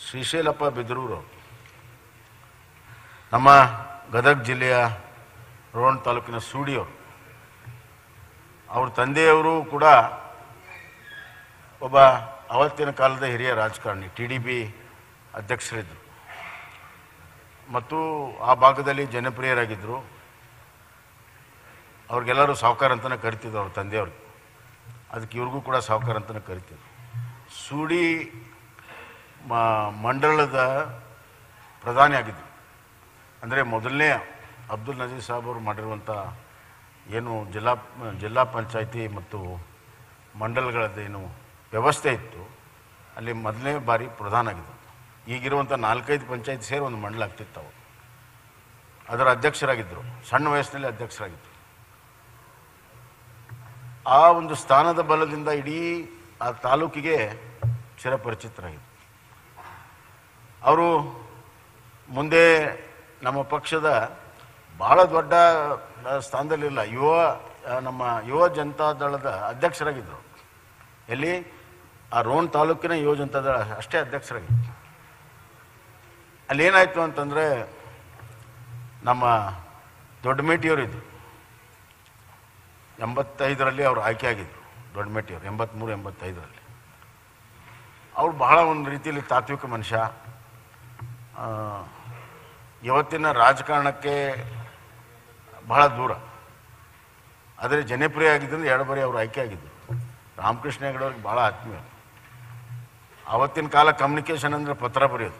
ಶ್ರೀಶೈಲಪ್ಪ ಬಿದರೂರು ನಮ್ಮ ಗದಗ ಜಿಲ್ಲೆಯ ರೋಣ ತಾಲೂಕಿನ ಸೂಡಿಯವರು ಅವ್ರ ತಂದೆಯವರು ಕೂಡ ಒಬ್ಬ ಅವತ್ತಿನ ಕಾಲದ ಹಿರಿಯ ರಾಜಕಾರಣಿ ಟಿ ಡಿ ಬಿ ಅಧ್ಯಕ್ಷರಿದ್ದರು ಮತ್ತು ಆ ಭಾಗದಲ್ಲಿ ಜನಪ್ರಿಯರಾಗಿದ್ದರು ಅವ್ರಿಗೆಲ್ಲರೂ ಸಾವುಕಾರ ಅಂತಲೇ ಕರಿತಿದ್ರು ಅವ್ರ ತಂದೆಯವ್ರಿಗೆ ಅದಕ್ಕೆ ಇವ್ರಿಗೂ ಕೂಡ ಸಾವುಕಾರ ಅಂತಲೇ ಕರಿತಿದ್ರು ಸೂಡಿ ಮ- ಮಂಡಳದ ಪ್ರಧಾನಿ ಆಗಿದ್ದರು ಅಂದರೆ ಮೊದಲನೇ ಅಬ್ದುಲ್ ನಜೀರ್ ಸಾಹೇಬ್ ಅವರು ಮಾಡಿರುವಂಥ ಏನು ಜಿಲ್ಲಾ ಜಿಲ್ಲಾ ಪಂಚಾಯಿತಿ ಮತ್ತು ಮಂಡಲಗಳದ್ದೇನು ವ್ಯವಸ್ಥೆ ಇತ್ತು ಅಲ್ಲಿ ಮೊದಲನೇ ಬಾರಿ ಪ್ರಧಾನ ಆಗಿದ್ದು ಈಗಿರುವಂಥ ನಾಲ್ಕೈದು ಪಂಚಾಯತ್ ಸೇರಿ ಒಂದು ಮಂಡಲ ಆಗ್ತಿತ್ತು ಅವು ಅದರ ಅಧ್ಯಕ್ಷರಾಗಿದ್ದರು ಸಣ್ಣ ವಯಸ್ಸಿನಲ್ಲಿ ಅಧ್ಯಕ್ಷರಾಗಿದ್ದರು ಆ ಒಂದು ಸ್ಥಾನದ ಬಲದಿಂದ ಇಡೀ ಆ ತಾಲೂಕಿಗೆ ಚಿರಪರಿಚಿತರಾಗಿದ್ದರು ಅವರು ಮುಂದೆ ನಮ್ಮ ಪಕ್ಷದ ಬಹಳ ದೊಡ್ಡ ಆ, ಸ್ಥಾನದಲ್ಲಿಲ್ಲ ಯುವ ಆ, ನಮ್ಮ ಯುವ ಜನತಾ ದಳದ ಅಧ್ಯಕ್ಷರಾಗಿದ್ದರು ಎಲ್ಲಿ ಆ ರೋಣ ತಾಲೂಕಿನ ಯುವ ಜನತಾ ದಳ ಅಷ್ಟೇ ಅಧ್ಯಕ್ಷರಾಗಿದ್ದರು ಅಲ್ಲಿ ಏನಾಯಿತು ಅಂತಂದರೆ ನಮ್ಮ ದೊಡ್ಡಮೇಟಿಯವರಿದ್ದರು ಎಂಬತ್ತೈದರಲ್ಲಿ ಅವರು ಆಯ್ಕೆ ಆಗಿದ್ದರು ದೊಡ್ಡಮೇಟಿಯವರು ಎಂಬತ್ತ್ಮೂರು ಎಂಬತ್ತೈದರಲ್ಲಿ ಅವ್ರು ಬಹಳ ಒಂದು ರೀತಿಯಲ್ಲಿ ತಾತ್ವಿಕ ಮನುಷ್ಯ ಆ, ಇವತ್ತಿನ ರಾಜಕಾರಣಕ್ಕೆ ಬಹಳ ದೂರ ಆದರೆ ಜನಪ್ರಿಯ ಆಗಿದ್ದರಿಂದ ಎರಡು ಬಾರಿ ಅವರು ಆಯ್ಕೆ ಆಗಿದ್ದರು ರಾಮಕೃಷ್ಣ ಹೆಗಡೆ ಅವ್ರಿಗೆ ಭಾಳ ಆತ್ಮೀಯ ಆವತ್ತಿನ ಕಾಲ ಕಮ್ಯುನಿಕೇಷನ್ ಅಂದರೆ ಪತ್ರ ಬರೆಯೋದು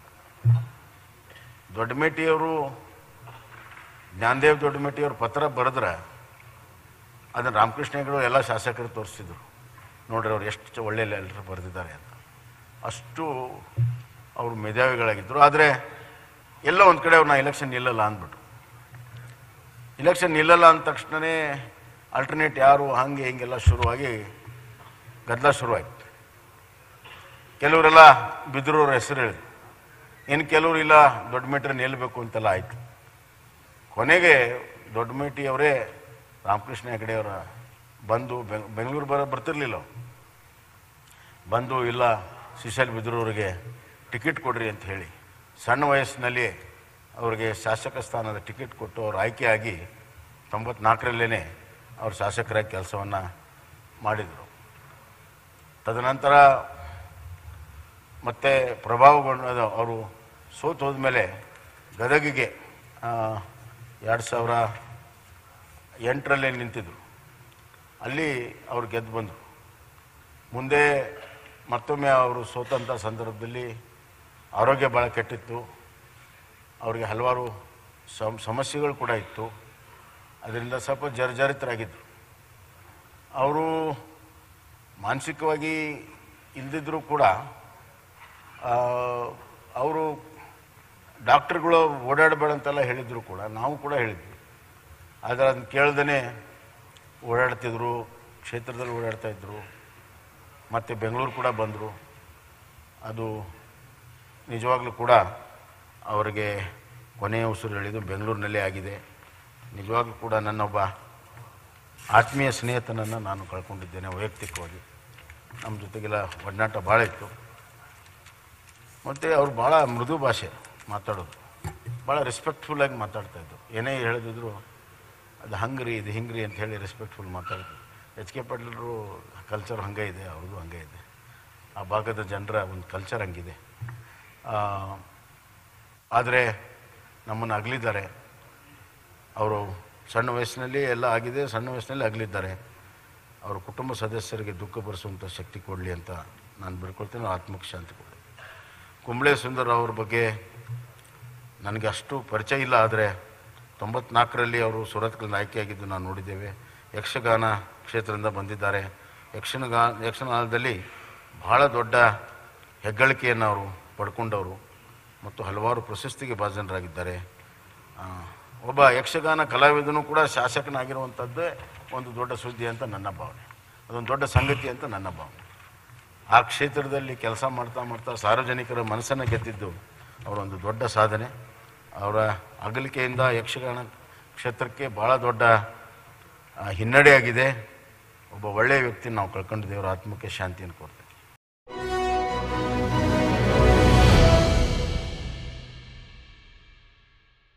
ದೊಡ್ಡಮೇಟಿಯವರು ಜ್ಞಾನದೇವ್ ದೊಡ್ಡಮೇಟಿಯವರು ಪತ್ರ ಬರೆದ್ರೆ ಅದನ್ನು ರಾಮಕೃಷ್ಣ ಹೆಗಡೆ ಎಲ್ಲ ಶಾಸಕರು ತೋರಿಸಿದ್ರು ನೋಡ್ರಿ ಅವ್ರು ಎಷ್ಟು ಒಳ್ಳೆ ಲೆಟರ್ ಬರೆದಿದ್ದಾರೆ ಅಂತ ಅಷ್ಟು ಅವರು ಮೇಧಾವಿಗಳಾಗಿದ್ದರು ಆದರೆ ಎಲ್ಲೋ ಒಂದು ಕಡೆ ಅವ್ರು ನಾ ಎಲೆಕ್ಷನ್ ನಿಲ್ಲಲ್ಲ ಅಂದ್ಬಿಟ್ರು ಇಲೆಕ್ಷನ್ ನಿಲ್ಲಲ್ಲ ಅಂದ ತಕ್ಷಣವೇ ಅಲ್ಟರ್ನೇಟ್ ಯಾರು ಹಾಗೆ ಹಿಂಗೆಲ್ಲ ಶುರುವಾಗಿ ಗದ್ದಲ ಶುರುವಾಯಿತು ಕೆಲವರೆಲ್ಲ ಬಿದ್ರೂರ ಹೆಸರು ಹೇಳಿದ್ರು ಇನ್ನು ಕೆಲವರು ಇಲ್ಲ ದೊಡ್ಡ ಮೇಟ್ರೆ ನಿಲ್ಲಬೇಕು ಅಂತೆಲ್ಲ ಆಯಿತು ಕೊನೆಗೆ ದೊಡ್ಡ ಮೇಟಿಯವರೇ ರಾಮಕೃಷ್ಣ ಹೆಗಡೆಯವರ ಬಂದು ಬೆಂಗ್ ಬೆಂಗಳೂರು ಬರ ಬರ್ತಿರ್ಲಿಲ್ಲ ಅವ್ರು. ಬಂದು ಇಲ್ಲ ಶ್ರೀಶೈಲ ಬಿದ್ರೂರಿಗೆ ಟಿಕೆಟ್ ಕೊಡ್ರಿ ಅಂತ ಹೇಳಿ ಸಣ್ಣ ವಯಸ್ಸಿನಲ್ಲಿ ಅವರಿಗೆ ಶಾಸಕ ಸ್ಥಾನದ ಟಿಕೆಟ್ ಕೊಟ್ಟು ಅವ್ರು ಆಯ್ಕೆಯಾಗಿ ತೊಂಬತ್ನಾಲ್ಕರಲ್ಲೇ ಅವ್ರು ಶಾಸಕರಾಗಿ ಕೆಲಸವನ್ನು ಮಾಡಿದರು ತದನಂತರ ಮತ್ತೆ ಪ್ರಭಾವಗೊಂಡ ಅವರು ಸೋತು ಹೋದ್ಮೇಲೆ ಗದಗಿಗೆ ಎರಡು ಸಾವಿರ ಎಂಟರಲ್ಲೇ ನಿಂತಿದ್ರು ಅಲ್ಲಿ ಅವ್ರು ಗೆದ್ದು ಬಂದರು ಮುಂದೆ ಮತ್ತೊಮ್ಮೆ ಅವರು ಸೋತಂಥ ಸಂದರ್ಭದಲ್ಲಿ ಆರೋಗ್ಯ ಭಾಳ ಕೆಟ್ಟಿತ್ತು ಅವರಿಗೆ ಹಲವಾರು ಸಮ್ ಸಮಸ್ಯೆಗಳು ಕೂಡ ಇತ್ತು ಅದರಿಂದ ಸ್ವಲ್ಪ ಜರ್ಜರಿತರಾಗಿದ್ದರು ಅವರು ಮಾನಸಿಕವಾಗಿ ಇಲ್ದಿದ್ರೂ ಕೂಡ ಅವರು ಡಾಕ್ಟ್ರುಗಳು ಓಡಾಡಬೇಡ ಅಂತೆಲ್ಲ ಹೇಳಿದ್ರು ಕೂಡ ನಾವು ಕೂಡ ಹೇಳಿದ್ವಿ ಆದರೆ ಅದನ್ನ ಕೇಳ್ದೇ ಓಡಾಡ್ತಿದ್ರು ಕ್ಷೇತ್ರದಲ್ಲಿ ಓಡಾಡ್ತಾ ಇದ್ದರು ಮತ್ತು ಬೆಂಗಳೂರು ಕೂಡ ಬಂದರು ಅದು ನಿಜವಾಗ್ಲೂ ಕೂಡ ಅವರಿಗೆ ಕೊನೆಯ ಉಸಿರು ಹೇಳಿದ್ದು ಬೆಂಗಳೂರಿನಲ್ಲೇ ಆಗಿದೆ ನಿಜವಾಗ್ಲೂ ಕೂಡ ನನ್ನೊಬ್ಬ ಆತ್ಮೀಯ ಸ್ನೇಹಿತನನ್ನು ನಾನು ಕಳ್ಕೊಂಡಿದ್ದೇನೆ ವೈಯಕ್ತಿಕವಾಗಿ ನಮ್ಮ ಜೊತೆಗೆಲ್ಲ ಒಡನಾಟ ಭಾಳ ಇತ್ತು ಮತ್ತು ಅವ್ರು ಭಾಳ ಮೃದು ಭಾಷೆ ಮಾತಾಡೋದು ಭಾಳ ರೆಸ್ಪೆಕ್ಟ್ಫುಲ್ಲಾಗಿ ಮಾತಾಡ್ತಾಯಿದ್ರು ಏನೇ ಹೇಳಿದ್ರು ಅದು ಹಂಗ್ರಿ ಇದು ಹಿಂಗ್ರಿ ಅಂತ ಹೇಳಿ ರೆಸ್ಪೆಕ್ಟ್ಫುಲ್ ಮಾತಾಡ್ತಾರೆ ಎಚ್ ಕೆ ಪಾಟೀಲರು ಕಲ್ಚರ್ ಹಂಗೆ ಇದೆ ಅವ್ರದ್ದು ಹಂಗೆ ಇದೆ ಆ ಭಾಗದ ಜನರ ಒಂದು ಕಲ್ಚರ್ ಹಂಗಿದೆ ಆದರೆ ನಮ್ಮನ್ನು ಅಗಲಿದ್ದಾರೆ ಅವರು ಸಣ್ಣ ವಯಸ್ಸಿನಲ್ಲಿ ಎಲ್ಲ ಆಗಿದೆ ಸಣ್ಣ ವಯಸ್ಸಿನಲ್ಲಿ ಅಗಲಿದ್ದಾರೆ ಅವರ ಕುಟುಂಬ ಸದಸ್ಯರಿಗೆ ದುಃಖ ಭರಿಸುವಂಥ ಶಕ್ತಿ ಕೊಡಲಿ ಅಂತ ನಾನು ಬಿಡ್ಕೊಳ್ತೀನಿ ಅವ್ರ ಆತ್ಮಕ್ಕೆ ಶಾಂತಿ ಕೊಡಲಿ ಕುಂಬಳೆ ಸುಂದರ್ ಅವ್ರ ಬಗ್ಗೆ ನನಗೆ ಅಷ್ಟು ಪರಿಚಯ ಇಲ್ಲ ಆದರೆ ತೊಂಬತ್ನಾಲ್ಕರಲ್ಲಿ ಅವರು ಸುರತ್ಕಲಿಂದ ಆಯ್ಕೆಯಾಗಿದ್ದು ನಾವು ನೋಡಿದ್ದೇವೆ ಯಕ್ಷಗಾನ ಕ್ಷೇತ್ರದಿಂದ ಬಂದಿದ್ದಾರೆ ಯಕ್ಷಗಾ ಯಕ್ಷಗಾನದಲ್ಲಿ ಬಹಳ ದೊಡ್ಡ ಹೆಗ್ಗಳಿಕೆಯನ್ನು ಅವರು ಪಡ್ಕೊಂಡವರು ಮತ್ತು ಹಲವಾರು ಪ್ರಶಸ್ತಿಗೆ ಭಾಜನರಾಗಿದ್ದಾರೆ ಆ, ಒಬ್ಬ ಯಕ್ಷಗಾನ ಕಲಾವಿದನೂ ಕೂಡ ಶಾಸಕನಾಗಿರುವಂಥದ್ದೇ ಒಂದು ದೊಡ್ಡ ಸುದ್ದಿ ಅಂತ ನನ್ನ ಭಾವನೆ ಅದೊಂದು ದೊಡ್ಡ ಸಂಗತಿ ಅಂತ ನನ್ನ ಭಾವನೆ ಆ ಕ್ಷೇತ್ರದಲ್ಲಿ ಕೆಲಸ ಮಾಡ್ತಾ ಮಾಡ್ತಾ ಸಾರ್ವಜನಿಕರ ಮನಸ್ಸನ್ನು ಗೆದ್ದಿದ್ದು ಅವರೊಂದು ದೊಡ್ಡ ಸಾಧನೆ ಅವರ ಅಗಲಿಕೆಯಿಂದ ಯಕ್ಷಗಾನ ಕ್ಷೇತ್ರಕ್ಕೆ ಭಾಳ ದೊಡ್ಡ ಆ, ಹಿನ್ನಡೆ ಆಗಿದೆ ಒಬ್ಬ ಒಳ್ಳೆಯ ವ್ಯಕ್ತಿ ನಾವು ಕಳ್ಕೊಂಡಿದ್ದೇವೆ ಅವರ ಆತ್ಮಕ್ಕೆ ಶಾಂತಿಯನ್ನು ಕೊಡ್ತೀವಿ